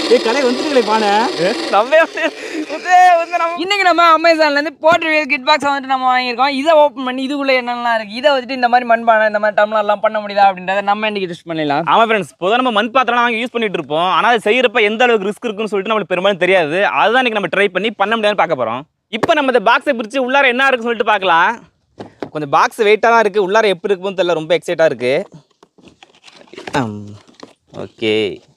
ஏய் கலை வந்துருங்களே பானை இன்னைக்கு நம்ம அமேசான்ல இருந்து போர்ட்ரிவியல் கிட் பாக்ஸ் வந்துட்டு நம்ம வாங்கியிருக்கோம் இதை ஓப்பன் பண்ணி இதுக்குள்ள என்னெல்லாம் இருக்கு இதை வந்துட்டு இந்த மாதிரி மண்பானை இந்த மாதிரி டம்ளர் எல்லாம் பண்ண முடியுதா அப்படின்றத நம்ம இன்னைக்கு டெஸ்ட் பண்ணிடலாம் ஆமா ஃப்ரெண்ட்ஸ் பொதுவாக நம்ம மண் பாத்திரம் நாங்கள் யூஸ் பண்ணிட்டு இருப்போம் ஆனால் அது செய்யறப்ப எந்த அளவுக்கு ரிஸ்க் இருக்குன்னு சொல்லிட்டு நம்மளுக்கு பெரும்பாலும் தெரியாது அதுதான் இன்னைக்கு நம்ம ட்ரை பண்ணி பண்ண முடியாதுன்னு பார்க்க போறோம் இப்போ நம்ம இந்த பாக்ஸை பிரித்து உள்ளார என்ன இருக்குன்னு சொல்லிட்டு பார்க்கலாம் கொஞ்சம் பாக்ஸ் வெயிட்டாக தான் இருக்குது உள்ளார எப்படி இருக்குன்னு தெரியல ரொம்ப எக்ஸைட்டாக இருக்குது ஓகே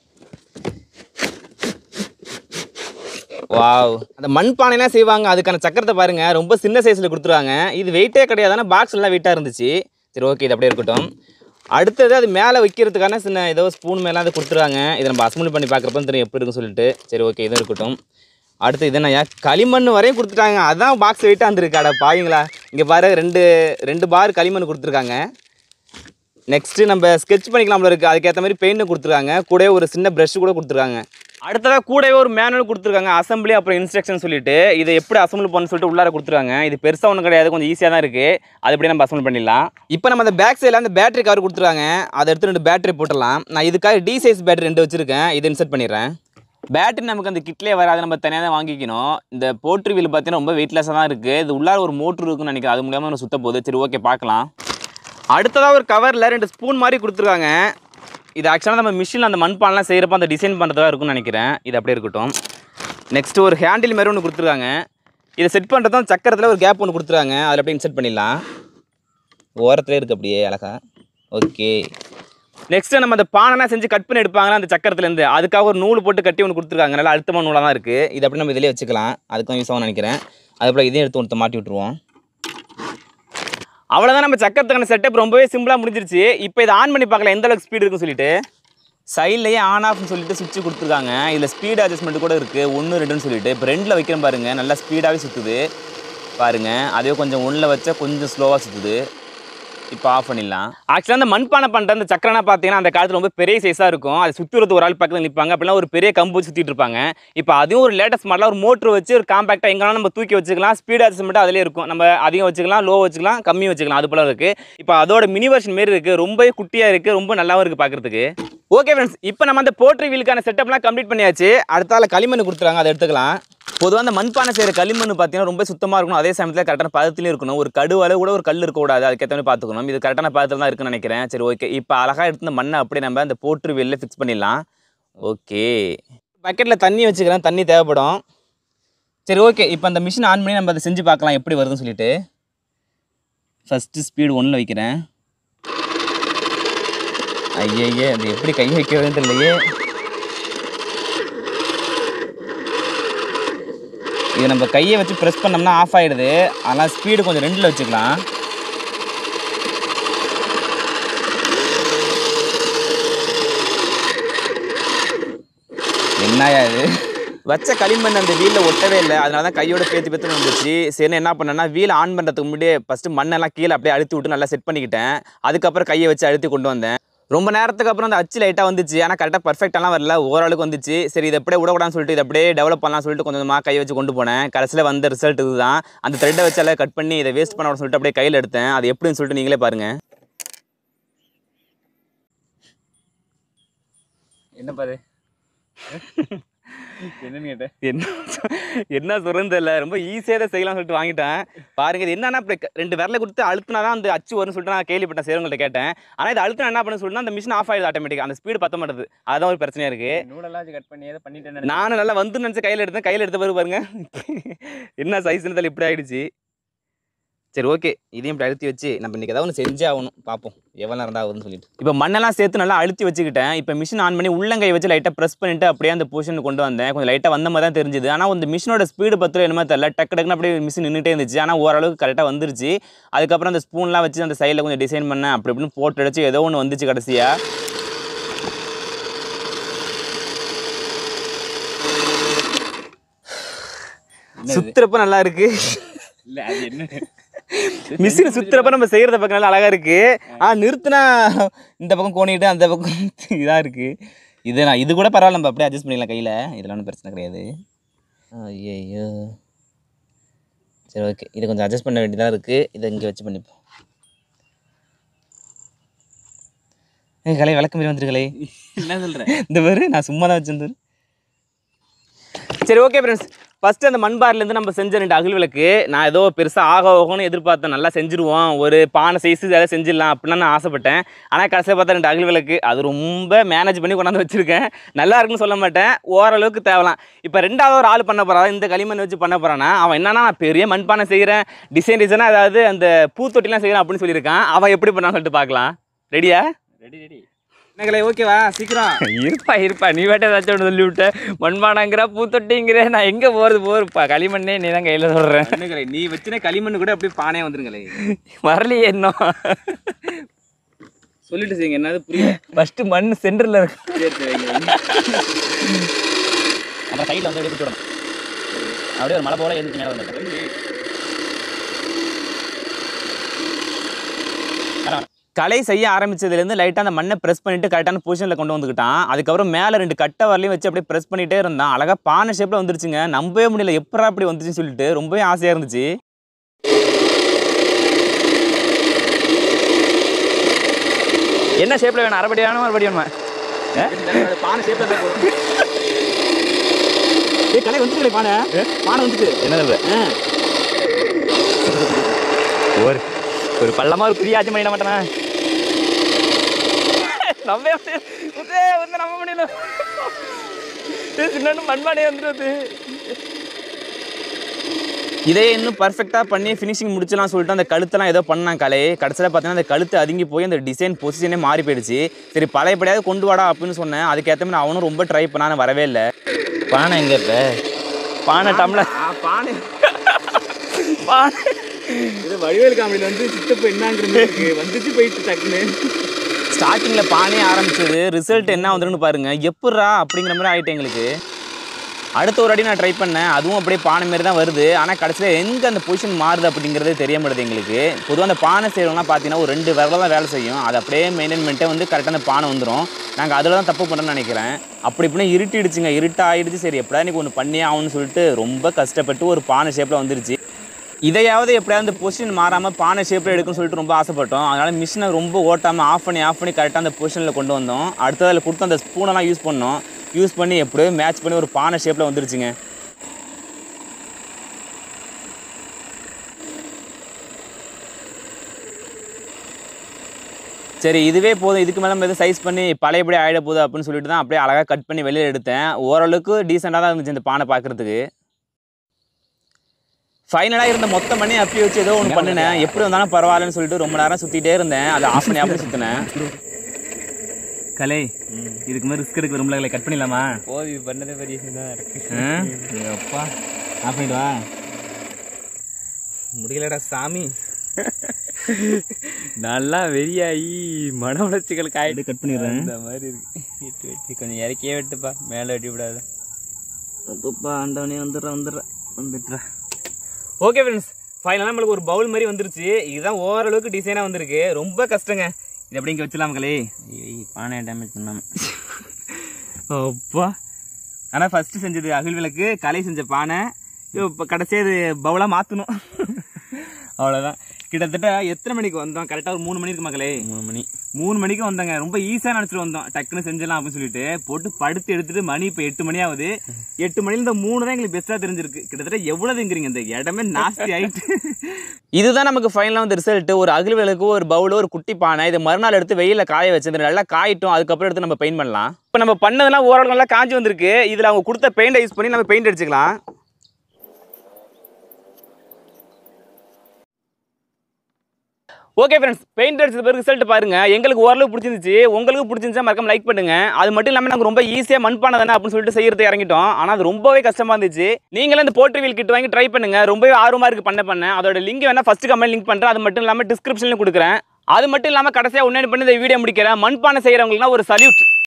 வாவ் அந்த மண் பானைலாம் செய்வாங்க அதுக்கான சக்கரத்தை பாருங்க ரொம்ப சின்ன சைஸில் கொடுத்துருவாங்க இது வெயிட்டே கிடையாது ஆனால் பாக்ஸ் எல்லாம் வெயிட்டாக இருந்துச்சு சரி ஓகே இது அப்படியே இருக்கட்டும் அடுத்தது அது மேலே வைக்கிறதுக்கான சின்ன ஏதோ ஸ்பூன் மேலே அது கொடுத்துருவாங்க இதை நம்ம அசம்பிள் பண்ணி பார்க்குறப்ப தெரியும் எப்படி இருக்குன்னு சொல்லிட்டு சரி ஓகே இதுவும் இருக்கட்டும் அடுத்து இது என்ன களிமண் வரையும் கொடுத்துட்டாங்க அதான் பாக்ஸ் வெயிட்டாக இருந்திருக்கு அட பாவீங்களா இங்கே பாரு ரெண்டு ரெண்டு பார் களிமண் கொடுத்துருக்காங்க நெக்ஸ்ட்டு நம்ம ஸ்கெட்ச் பண்ணிக்கலாம்ல இருக்குது அதுக்கேற்ற மாதிரி பெயிண்ட்டும் கொடுத்துருக்காங்க கூடவே ஒரு சின்ன ப்ரஷ் கூட கொடுத்துருக்காங்க அடுத்ததாக கூடவே ஒரு மேனுவல் கொடுத்துருக்காங்க அசம்பிளி அப்புறம் இன்ஸ்ட்ரக்ஷன் சொல்லிட்டு இதை எப்படி அசம்பிள் பண்ண சொல்லிட்டு உள்ளார கொடுத்துருக்காங்க இது பெருசாக ஒன்றும் கிடையாது கொஞ்சம் ஈஸியாக தான் இருக்குது அது எப்படி நம்ம அசம்பிள் பண்ணிடலாம் இப்போ நம்ம அந்த பேக் சைடில் அந்த பேட்டரி கவர் கொடுத்துருக்காங்க அதை எடுத்து ரெண்டு பேட்டரி போட்டுடலாம் நான் இதுக்காக டி சைஸ் பேட்டரி ரெண்டு வச்சுருக்கேன் இதை இன்செர்ட் பண்ணிடுறேன் பேட்டரி நமக்கு அந்த கிட்லேயே வராது நம்ம தனியாக தான் வாங்கிக்கணும் இந்த போட்ரி வீல் பார்த்தீங்கன்னா ரொம்ப வெயிட்லெஸ்ஸாக தான் இருக்குது இது உள்ளார ஒரு மோட்ரு இருக்குன்னு நினைக்கிறேன் அது மூலியமாக நம்ம சுத்த போகுது சரி ஓகே பார்க்கலாம் அடுத்ததாக ஒரு கவரில் ரெண்டு ஸ்பூன் மாதிரி கொடுத்துருக்காங்க இது ஆக்சுவலாக நம்ம மிஷினில் அந்த மண்பானெலாம் செய்கிறப்ப அந்த டிசைன் பண்ணுறதா இருக்கும்னு நினைக்கிறேன் இது அப்படியே இருக்கட்டும் நெக்ஸ்ட் ஒரு ஹேண்டில் மாதிரி ஒன்று கொடுத்துருக்காங்க இதை செட் பண்ணுறதும் சக்கரத்தில் ஒரு கேப் ஒன்று கொடுத்துருக்காங்க அதில் அப்படியே இன்செர்ட் பண்ணிடலாம் ஓரத்துலேயே இருக்குது அப்படியே அழகா ஓகே நெக்ஸ்ட்டு நம்ம அந்த பானைலாம் செஞ்சு கட் பண்ணி எடுப்பாங்களா அந்த சக்கரத்துலேருந்து அதுக்காக ஒரு நூல் போட்டு கட்டி ஒன்று கொடுத்துருக்காங்க நல்லா அழுத்தமான நூலாக தான் இருக்குது இது அப்படி நம்ம இதிலே வச்சுக்கலாம் அதுக்கும் யூஸ் ஆகும்னு நினைக்கிறேன் அதுபோல் இதையும் எடுத்து ஒருத்த மாட்டி விட்ருவோம் அவ்வளோதான் நம்ம சக்கரத்துக்கான செட்டப் ரொம்பவே சிம்பிளாக முடிஞ்சிருச்சு இப்போ இதை ஆன் பண்ணி பார்க்கலாம் எந்த அளவுக்கு ஸ்பீடு இருக்குன்னு சொல்லிட்டு சைட்லேயே ஆன் ஆஃப்னு சொல்லிட்டு சுவிட்ச் கொடுத்துருக்காங்க இதில் ஸ்பீட் அட்ஜஸ்ட்மெண்ட் கூட இருக்குது ஒன்று ரெண்டுன்னு சொல்லிட்டு இப்போ ரெண்டில் வைக்கிறேன் பாருங்கள் நல்லா ஸ்பீடாகவே சுற்றுது பாருங்கள் அதே கொஞ்சம் ஒன்றில் வச்சா கொஞ்சம் ஸ்லோவாக சுற்றுது இப்போ ஆஃப் பண்ணிடலாம் ஆக்சுவலாக அந்த மண்பானை பண்ணுற அந்த சக்கரனா பார்த்தீங்கன்னா அந்த காலத்தில் ரொம்ப பெரிய சைஸாக இருக்கும் அதை சுற்றுறது ஒரு ஆள் பக்கத்தில் நிற்பாங்க அப்படிலாம் ஒரு பெரிய கம்பு சுற்றிட்டு இருப்பாங்க இப்போ அதுவும் ஒரு லேட்டஸ்ட் மாடலாக ஒரு மோட்ரு வச்சு ஒரு காம்பேக்டாக எங்கேனாலும் நம்ம தூக்கி வச்சுக்கலாம் ஸ்பீட் அட்ஜஸ்ட்மெண்ட் அதிலே இருக்கும் நம்ம அதிகம் வச்சுக்கலாம் லோ வச்சுக்கலாம் கம்மி வச்சுக்கலாம் அது போல இருக்குது இப்போ அதோட மினி வெர்ஷன் மாரி இருக்குது ரொம்பவே குட்டியாக இருக்குது ரொம்ப நல்லாவும் இருக்குது பார்க்குறதுக்கு ஓகே ஃப்ரெண்ட்ஸ் இப்போ நம்ம அந்த போட்ரி வீலுக்கான செட்டப்லாம் கம்ப்ளீட் பண்ணியாச்சு அடுத்தால களிமண் கொடுத்துருவாங்க அதை எடுத்துக்கலாம் பொதுவாக அந்த மண்பானை செய்கிற களிமண் பார்த்தீங்கன்னா ரொம்ப சுத்தமாக இருக்கணும் அதே சமயத்தில் கரெக்டான பதத்துலையும் இருக்கணும் ஒரு கடு அளவு கூட ஒரு கல் இருக்கக்கூடாது அதுக்கேற்ற மாதிரி பார்த்துக்கணும் இது கரெக்டான பதத்தில் தான் இருக்குன்னு நினைக்கிறேன் சரி ஓகே இப்போ அழகாக எடுத்து இந்த மண்ணை அப்படியே நம்ம அந்த போட்ரு வெளில ஃபிக்ஸ் பண்ணிடலாம் ஓகே பக்கெட்டில் தண்ணி வச்சுக்கிறேன் தண்ணி தேவைப்படும் சரி ஓகே இப்போ அந்த மிஷின் ஆன் பண்ணி நம்ம அதை செஞ்சு பார்க்கலாம் எப்படி வருதுன்னு சொல்லிட்டு ஃபஸ்ட்டு ஸ்பீடு ஒன்றில் வைக்கிறேன் ஐயய்யே அது எப்படி கை வைக்கிறதுன்னு தெரியலையே இது நம்ம கையை வச்சு ப்ரெஸ் பண்ணோம்னா ஆஃப் ஆகிடுது ஆனால் ஸ்பீடு கொஞ்சம் ரெண்டில் வச்சுக்கலாம் என்னயா இது வச்ச களிமண் அந்த வீலில் ஒட்டவே இல்லை அதனால தான் கையோட பேத்து பேத்து வந்துச்சு சரி என்ன பண்ணேன்னா வீல் ஆன் பண்ணுறதுக்கு முன்னாடியே ஃபஸ்ட்டு மண்ணெல்லாம் கீழே அப்படியே அழுத்தி விட்டு நல்லா செட் பண்ணிக்கிட்டேன் அதுக்கப்புறம் கையை வச்சு அழுத்தி கொண்டு வந்தேன் ரொம்ப நேரத்துக்கு அப்புறம் அந்த அச்சு லைட்டாக வந்துச்சு ஆனால் கரெக்டாக பர்ஃபெக்டாலாம் வரல ஓரளவுக்கு வந்துச்சு சரி இதை அப்படியே விடக்கூடாதுன்னு சொல்லிட்டு இதை அப்படியே டெவலப் பண்ணலாம் சொல்லிட்டு கொஞ்சம் கொஞ்சமாக கை வச்சு கொண்டு போனேன் கடைசியில் வந்த ரிசல்ட் இதுதான் அந்த த்ரெட்டை வச்சு எல்லாம் கட் பண்ணி இதை வேஸ்ட் பண்ண சொல்லிட்டு அப்படியே கையில் எடுத்தேன் அது எப்படின்னு சொல்லிட்டு நீங்களே பாருங்கள் என்ன பாரு என்னன்னு கேட்டேன் என்ன என்ன சொல்றது தெரியல ரொம்ப ஈஸியாக தான் செய்யலாம்னு சொல்லிட்டு வாங்கிட்டேன் பாருங்க இது என்னன்னா இப்படி க- ரெண்டு விரலை கொடுத்து அழுத்தினா தான் அந்த அச்சு வரும்னு சொல்லிட்டு நான் கேள்விப்பட்டேன் சேருங்கள்ட்ட கேட்டேன் ஆனால் இது அழுத்தினா என்ன பண்ண சொல்லிட்டு அந்த மிஷின் ஆஃப் ஆயிடுது ஆட்டோமேட்டிக் அந்த ஸ்பீடு பத்த மாட்டேது அதான் ஒரு பிரச்சனையா இருக்கு நூலெல்லாம் கட் பண்ணி ஏதோ பண்ணிட்டேன் நானும் நல்லா வந்து நினச்சி கையில் எடுத்தேன் கையில் எடுத்த பிறகு பாருங்க என்ன சைஸ்னு தெரியல இப்படி ஆயிடுச்சு சரி ஓகே இதையும் இப்படி அழுத்தி வச்சு நம்ம இன்னைக்கு ஏதாவது ஒன்று செஞ்சே ஆகணும் பார்ப்போம் எவ்வளோ நேரம் தான் ஆகுதுன்னு சொல்லிட்டு இப்போ மண்ணெல்லாம் சேர்த்து நல்லா அழுத்தி வச்சுக்கிட்டேன் இப்போ மிஷின் ஆன் பண்ணி உள்ளங்கை வச்சு லைட்டாக ப்ரெஸ் பண்ணிட்டு அப்படியே அந்த பொசிஷன் கொண்டு வந்தேன் கொஞ்சம் லைட்டாக வந்த மாதிரி தான் தெரிஞ்சுது ஆனால் அந்த மிஷினோட ஸ்பீடு பத்தில் என்னமோ தெரியல டக்கு டக்குன்னு அப்படியே மிஷின் நின்றுட்டே இருந்துச்சு ஆனால் ஓரளவுக்கு கரெக்டாக வந்துருச்சு அதுக்கப்புறம் அந்த ஸ்பூன்லாம் வச்சு அந்த சைடில் கொஞ்சம் டிசைன் பண்ணேன் அப்படி இப்படின்னு போட்டு அடிச்சு ஏதோ ஒன்று வந்துச்சு கடைசியாக சுத்துறப்ப நல்லா இருக்கு இல்ல அது என்ன மிஷின் சுத்துறப்ப நம்ம செய்யறத பக்கம் நல்லா அழகா இருக்கு ஆ நிறுத்தினா இந்த பக்கம் கோணிட்டு அந்த பக்கம் இதா இருக்கு இது நான் இது கூட பரவாயில்ல நம்ம அப்படியே அட்ஜஸ்ட் பண்ணிக்கலாம் கையில் இதெல்லாம் ஒன்றும் பிரச்சனை கிடையாது ஐயோ சரி ஓகே இதை கொஞ்சம் அட்ஜஸ்ட் பண்ண வேண்டியதாக இருக்குது இதை இங்கே வச்சு பண்ணிப்போம் ஏய் கலை விளக்கம் மாரி வந்துரு கலை என்ன சொல்ற இந்த பேர் நான் சும்மா தான் வச்சிருந்தேன் சரி ஓகே ஃப்ரெண்ட்ஸ் ஃபஸ்ட்டு அந்த மண்பாரிலேருந்து நம்ம செஞ்ச ரெண்டு அகல் விளக்கு நான் ஏதோ பெருசாக ஆக ஆகும்னு எதிர்பார்த்தேன் நல்லா செஞ்சுருவோம் ஒரு பானை சைஸு ஏதாவது செஞ்சிடலாம் அப்படின்னு நான் ஆசைப்பட்டேன் ஆனால் கடைசியில் பார்த்தா ரெண்டு அகல் விளக்கு அது ரொம்ப மேனேஜ் பண்ணி கொண்டாந்து வச்சுருக்கேன் நல்லா இருக்குன்னு சொல்ல மாட்டேன் ஓரளவுக்கு தேவலாம் இப்போ ரெண்டாவது ஒரு ஆள் பண்ண போகிறா இந்த களிமண் வச்சு பண்ண போகிறானா அவன் என்னன்னா நான் பெரிய மண்பானை செய்கிறேன் டிசைன் டிசைனாக அதாவது அந்த பூத்தொட்டிலாம் செய்கிறேன் அப்படின்னு சொல்லியிருக்கான் அவன் எப்படி பண்ணான்னு சொல்லிட்டு பார்க்கலாம் ரெடியா ரெடி ரெடி என்னங்களே ஓகேவா சீக்கிரம் இருப்பா இருப்பா நீ வேட்ட ஏதாச்சும் ஒன்று சொல்லி விட்ட மண்பானங்கிற பூத்தொட்டிங்கிற நான் எங்கே போகிறது போகிறப்பா களிமண்ணே நீ தான் கையில் சொல்கிறேன் என்னங்களே நீ வச்சுன களிமண் கூட அப்படியே பானையாக வந்துருங்களே வரலையே இன்னும் சொல்லிட்டு செய்யுங்க என்னது புரியல ஃபஸ்ட்டு மண் சென்டரில் இருக்கு சரி சரி வைங்க, வைங்க. அப்புறம் சைடில் வந்து எடுத்து விடணும் அப்படியே ஒரு மலை போல எழுந்து மேலே வந்து கலை செய்ய ஆரம்பிச்சதுலேருந்து லைட்டாக அந்த மண்ணை ப்ரெஸ் பண்ணிட்டு கரெக்டான பொசிஷனில் கொண்டு வந்துக்கிட்டான் அதுக்கப்புறம் மேலே ரெண்டு கட்டை வரலையும் வச்சு அப்படியே ப்ரெஸ் பண்ணிட்டே இருந்தான் அழகாக பானை ஷேப்பில் வந்துருச்சுங்க நம்பவே முடியல எப்படா அப்படி வந்துச்சுன்னு சொல்லிட்டு ரொம்பவே ஆசையாக இருந்துச்சு என்ன ஷேப்பில் வேணும் அரைபடி வேணும் மறுபடி வேணுமா பானை ஷேப்பில் ஏ கலை வந்துட்டு பானை பானை வந்துட்டு என்ன சொல்ற ஒரு ஒரு பள்ளமா ஒரு புரிய ஆட்சி பண்ணிட மாட்டேனா நம்பவே முடியல. உதே, வந்து நம்ப முடியல ஏய், சின்ன மண்பானையே வந்துடுது இதே இன்னும் பர்ஃபெக்டாக பண்ணி ஃபினிஷிங் முடிச்சலாம் சொல்லிட்டு அந்த கழுத்தெல்லாம் ஏதோ பண்ணான் கலை கடைசியில் பார்த்தீங்கன்னா அந்த கழுத்து அதுங்கி போய் அந்த டிசைன் பொசிஷனே மாறி போயிடுச்சு சரி பழையபடியாவது கொண்டு வாடா அப்படின்னு சொன்னேன் அதுக்கேற்ற மாதிரி அவனும் ரொம்ப ட்ரை பண்ணான் வரவே இல்லை பானை எங்க இப்ப பானை டம்ளர் பானை பானை இது வடிவேல் காமெடியில் வந்து சித்தப்பு என்னங்கிற மாதிரி இருக்கு வந்துச்சு போயிட்டு டக்குன்னு ஸ்டார்டிங்கில் பானே ஆரம்பிச்சது ரிசல்ட் என்ன வந்துருன்னு பாருங்க எப்பட்றா அப்படிங்கிற மாதிரி ஆயிட்டு எங்களுக்கு அடுத்த ஒரு அடி நான் ட்ரை பண்ணேன் அதுவும் அப்படியே பானை மாரி தான் வருது ஆனால் கடைசியில் எங்கே அந்த பொசிஷன் மாறுது அப்படிங்கிறதே தெரிய மாட்டேது எங்களுக்கு பொதுவாக அந்த பானை செய்கிறவங்களாம் பார்த்தீங்கன்னா ஒரு ரெண்டு விரல தான் வேலை செய்யும் அதை அப்படியே மெயின்டைன் பண்ணிட்டே வந்து கரெக்டாக அந்த பானை வந்துடும் நாங்கள் அதில் தான் தப்பு பண்ணுறோன்னு நினைக்கிறேன் அப்படி இப்படின்னு இருட்டிடுச்சுங்க இருட்டு ஆயிடுச்சு சரி எப்படா இன்னைக்கு ஒன்று பண்ணியே ஆகணும்னு சொல்லிட்டு ரொம்ப கஷ்டப்பட்டு ஒரு பானை ஷேப்பில் வந்துருச்சு இதையாவது எப்படியாவது அந்த பொசிஷன் மாறாமல் பானை ஷேப்பில் எடுக்குன்னு சொல்லிட்டு ரொம்ப ஆசைப்பட்டோம் அதனால் மிஷினை ரொம்ப ஓட்டாமல் ஆஃப் பண்ணி ஆஃப் பண்ணி கரெக்டாக அந்த பொசிஷனில் கொண்டு வந்தோம் அடுத்தது அதில் கொடுத்து அந்த ஸ்பூனெல்லாம் யூஸ் பண்ணோம் யூஸ் பண்ணி எப்படியோ மேட்ச் பண்ணி ஒரு பானை ஷேப்பில் வந்துருச்சுங்க சரி இதுவே போதும் இதுக்கு மேலே நம்ம எதுவும் சைஸ் பண்ணி பழையபடி ஆகிட போகுது அப்படின்னு சொல்லிட்டு தான் அப்படியே அழகாக கட் பண்ணி வெளியில் எடுத்தேன் ஓரளவுக்கு டீசெண்டாக தான் இருந்துச்சு இந்த பானை பார்க்குறதுக்கு ஃபைனலாக இருந்த மொத்த மணி அப்பி வச்சு ஏதோ ஒன்று பண்ணினேன் எப்படி வந்தாலும் பரவாயில்லன்னு சொல்லிட்டு ரொம்ப நேரம் சுற்றிட்டே இருந்தேன் அதை ஆஃப் பண்ணி ஆஃப் பண்ணி சுற்றினேன் கலை இதுக்கு மாதிரி ரிஸ்க் எடுக்க விரும்பல கட் பண்ணிடலாமா போது இது பண்ணதே பெரிய தான் இருக்கு ஆ? அப்பா ஆஃப் பண்ணிட்டு வா முடியலடா சாமி நல்லா வெறியாகி மன உணர்ச்சிகள் காயிட்டு கட் பண்ணிடுறேன் இந்த மாதிரி இருக்கு வெட்டி வெட்டி கொஞ்சம் இறக்கியே வெட்டுப்பா மேலே வெட்டி விடாத அப்பா ஆண்டவனே வந்துடுறேன் வந்துடுறேன் வந்துட்டுறேன் ஓகே ஃப்ரெண்ட்ஸ் ஃபைனலாக நம்மளுக்கு ஒரு பவுல் மாதிரி வந்துருச்சு இதுதான் ஓரளவுக்கு டிசைனாக வந்திருக்கு ரொம்ப கஷ்டங்க இது எப்படி இங்கே வச்சிடலாம் மக்களே பானையை டேமேஜ் பண்ணாம அப்பா ஆனால் ஃபஸ்ட்டு செஞ்சது அகல் விளக்கு கலை செஞ்ச பானை இப்போ கடைசியாக இது பவுலாக மாற்றணும் அவ்வளோதான் கிட்டத்தட்ட எத்தனை மணிக்கு வந்தோம் கரெக்டாக ஒரு மூணு மணி இருக்கு மக்களே மூணு மணி மூணு மணிக்கு வந்தாங்க ரொம்ப ஈஸியாக நினச்சிட்டு வந்தோம் டக்குன்னு செஞ்சிடலாம் அப்படின்னு சொல்லிட்டு போட்டு படுத்து எடுத்துட்டு மணி இப்போ எட்டு மணி ஆகுது எட்டு மணில இந்த மூணு தான் எங்களுக்கு பெஸ்ட்டாக தெரிஞ்சிருக்கு கிட்டத்தட்ட எவ்வளோதுங்கிறீங்க இந்த இடமே நாஸ்தி ஆயிட்டு இதுதான் நமக்கு ஃபைனலாக வந்து ரிசல்ட் ஒரு அகல் விளக்கு ஒரு பவுல் ஒரு குட்டி பானை இது மறுநாள் எடுத்து வெயில காய வச்சு இது நல்லா காயிட்டும் அதுக்கப்புறம் எடுத்து நம்ம பெயிண்ட் பண்ணலாம் இப்போ நம்ம பண்ணதெல்லாம் ஓரளவு நல்லா காஞ்சி வந்திருக்கு இதில் அவங்க கொடுத்த பெயிண்டை யூஸ் பண்ணி நம்ம பெயிண்ட் அடிச்சுக்கலாம் ஓகே ஃப்ரெண்ட்ஸ் பெயிண்ட் அடிச்சது பிறகு ரிசல்ட் பாருங்க எங்களுக்கு ஓரளவு பிடிச்சிருந்துச்சு உங்களுக்கு பிடிச்சிருந்துச்சா மறக்காம லைக் பண்ணுங்க அது மட்டும் இல்லாமல் நாங்கள் ரொம்ப ஈஸியாக மண்பானை தானே அப்படின்னு சொல்லிட்டு செய்யறது இறங்கிட்டோம் ஆனால் அது ரொம்பவே கஷ்டமா இருந்துச்சு நீங்களும் இந்த போர்ட்ரி வீல் கிட் வாங்கி ட்ரை பண்ணுங்க ரொம்பவே ஆர்வமா இருக்கு பண்ண பண்ண அதோட லிங்க் வேணா ஃபர்ஸ்ட் கமெண்ட் லிங்க் பண்றேன் அது மட்டும் இல்லாமல் டிஸ்கிரிப்ஷன்ல கொடுக்குறேன் அது மட்டும் இல்லாமல் கடைசியாக உடனே பண்ணி இந்த வீடியோ முடிக்கிறேன் மண்பானை செய்யறவங்களுக்கு ஒரு சல்யூட்